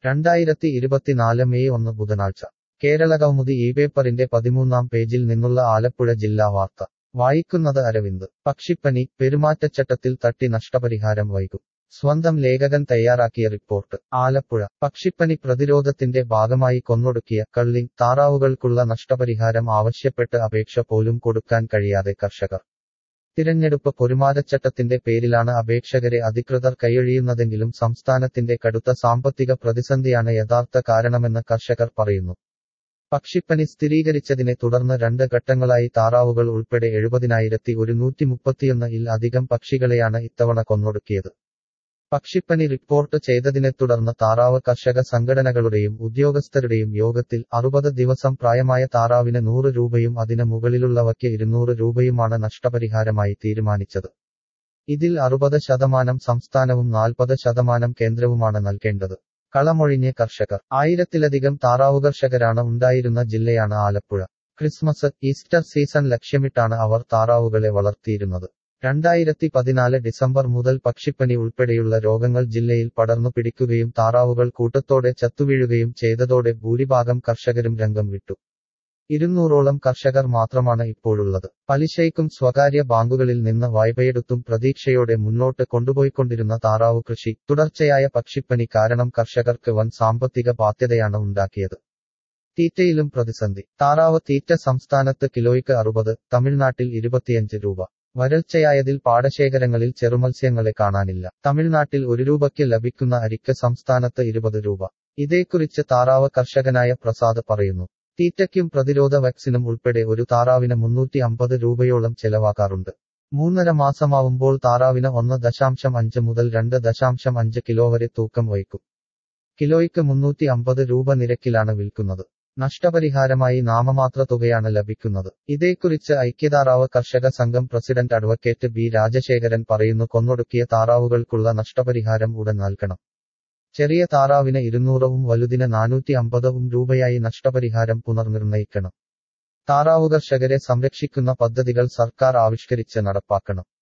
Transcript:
രണ്ടായിരത്തി ഇരുപത്തിനാല് മെയ് ഒന്ന് ബുധനാഴ്ച കേരളകൗമുദി ഈ പേപ്പറിന്റെ പതിമൂന്നാം പേജിൽ നിന്നുള്ള ആലപ്പുഴ ജില്ലാ വാർത്ത വായിക്കുന്നത് അരവിന്ദ് പക്ഷിപ്പനി പെരുമാറ്റച്ചട്ടത്തിൽ തട്ടി നഷ്ടപരിഹാരം വൈകും സ്വന്തം ലേഖകൻ തയ്യാറാക്കിയ റിപ്പോർട്ട് ആലപ്പുഴ പക്ഷിപ്പനി പ്രതിരോധത്തിന്റെ ഭാഗമായി കൊന്നൊടുക്കിയ കള്ളിങ് താറാവുകൾക്കുള്ള നഷ്ടപരിഹാരം ആവശ്യപ്പെട്ട് അപേക്ഷ പോലും കൊടുക്കാൻ കഴിയാതെ കർഷകർ തിരഞ്ഞെടുപ്പ് പെരുമാറ്റച്ചട്ടത്തിന്റെ പേരിലാണ് അപേക്ഷകരെ അധികൃതർ കൈയൊഴിയുന്നതെങ്കിലും സംസ്ഥാനത്തിന്റെ കടുത്ത സാമ്പത്തിക പ്രതിസന്ധിയാണ് യഥാർത്ഥ കാരണമെന്ന് കർഷകർ പറയുന്നു പക്ഷിപ്പനി സ്ഥിരീകരിച്ചതിനെ തുടർന്ന് രണ്ട് ഘട്ടങ്ങളായി താറാവുകൾ ഉൾപ്പെടെ എഴുപതിനായിരത്തി ഒരുന്നൂറ്റി മുപ്പത്തിയൊന്ന് ഇൽ അധികം പക്ഷികളെയാണ് ഇത്തവണ കൊന്നൊടുക്കിയത് പക്ഷിപ്പനി റിപ്പോർട്ട് ചെയ്തതിനെ തുടർന്ന് താറാവ് കർഷക സംഘടനകളുടെയും ഉദ്യോഗസ്ഥരുടെയും യോഗത്തിൽ അറുപത് ദിവസം പ്രായമായ താറാവിന് നൂറ് രൂപയും അതിന് മുകളിലുള്ളവയ്ക്ക് ഇരുന്നൂറ് രൂപയുമാണ് നഷ്ടപരിഹാരമായി തീരുമാനിച്ചത് ഇതിൽ അറുപത് ശതമാനം സംസ്ഥാനവും നാൽപ്പത് ശതമാനം കേന്ദ്രവുമാണ് നൽകേണ്ടത് കളമൊഴിഞ്ഞ് കർഷകർ ആയിരത്തിലധികം താറാവു കർഷകരാണ് ഉണ്ടായിരുന്ന ജില്ലയാണ് ആലപ്പുഴ ക്രിസ്മസ് ഈസ്റ്റർ സീസൺ ലക്ഷ്യമിട്ടാണ് അവർ താറാവുകളെ വളർത്തിയിരുന്നത് രണ്ടായിരത്തി പതിനാല് ഡിസംബർ മുതൽ പക്ഷിപ്പനി ഉൾപ്പെടെയുള്ള രോഗങ്ങൾ ജില്ലയിൽ പടർന്നു പിടിക്കുകയും താറാവുകൾ കൂട്ടത്തോടെ ചത്തുവീഴുകയും ചെയ്തതോടെ ഭൂരിഭാഗം കർഷകരും രംഗം വിട്ടു ഇരുന്നൂറോളം കർഷകർ മാത്രമാണ് ഇപ്പോഴുള്ളത് പലിശയ്ക്കും സ്വകാര്യ ബാങ്കുകളിൽ നിന്ന് വായ്പയെടുത്തും പ്രതീക്ഷയോടെ മുന്നോട്ട് കൊണ്ടുപോയിക്കൊണ്ടിരുന്ന താറാവു കൃഷി തുടർച്ചയായ പക്ഷിപ്പനി കാരണം കർഷകർക്ക് വൻ സാമ്പത്തിക ബാധ്യതയാണ് ഉണ്ടാക്കിയത് തീറ്റയിലും പ്രതിസന്ധി താറാവ് തീറ്റ സംസ്ഥാനത്ത് കിലോയ്ക്ക് അറുപത് തമിഴ്നാട്ടിൽ ഇരുപത്തിയഞ്ച് രൂപ വരൾച്ചയായതിൽ പാടശേഖരങ്ങളിൽ ചെറുമത്സ്യങ്ങളെ കാണാനില്ല തമിഴ്നാട്ടിൽ ഒരു രൂപയ്ക്ക് ലഭിക്കുന്ന അരിക്ക് സംസ്ഥാനത്ത് ഇരുപത് രൂപ ഇതേക്കുറിച്ച് താറാവ് കർഷകനായ പ്രസാദ് പറയുന്നു തീറ്റയ്ക്കും പ്രതിരോധ വാക്സിനും ഉൾപ്പെടെ ഒരു താറാവിന് മുന്നൂറ്റി അമ്പത് രൂപയോളം ചെലവാക്കാറുണ്ട് മൂന്നര മാസമാവുമ്പോൾ താറാവിന് ഒന്ന് ദശാംശം അഞ്ച് മുതൽ രണ്ട് ദശാംശം അഞ്ച് കിലോ വരെ തൂക്കം വയ്ക്കും കിലോയ്ക്ക് മുന്നൂറ്റി അമ്പത് രൂപ നിരക്കിലാണ് വിൽക്കുന്നത് നഷ്ടപരിഹാരമായി നാമമാത്ര തുകയാണ് ലഭിക്കുന്നത് ഇതേക്കുറിച്ച് ഐക്യതാറാവ് കർഷക സംഘം പ്രസിഡന്റ് അഡ്വക്കേറ്റ് ബി രാജശേഖരൻ പറയുന്നു കൊന്നൊടുക്കിയ താറാവുകൾക്കുള്ള നഷ്ടപരിഹാരം ഉടൻ നൽകണം ചെറിയ താറാവിന് ഇരുന്നൂറവും വലുതിന് നാനൂറ്റി അമ്പതവും രൂപയായി നഷ്ടപരിഹാരം പുനർനിർണയിക്കണം താറാവു കർഷകരെ സംരക്ഷിക്കുന്ന പദ്ധതികൾ സർക്കാർ ആവിഷ്കരിച്ച് നടപ്പാക്കണം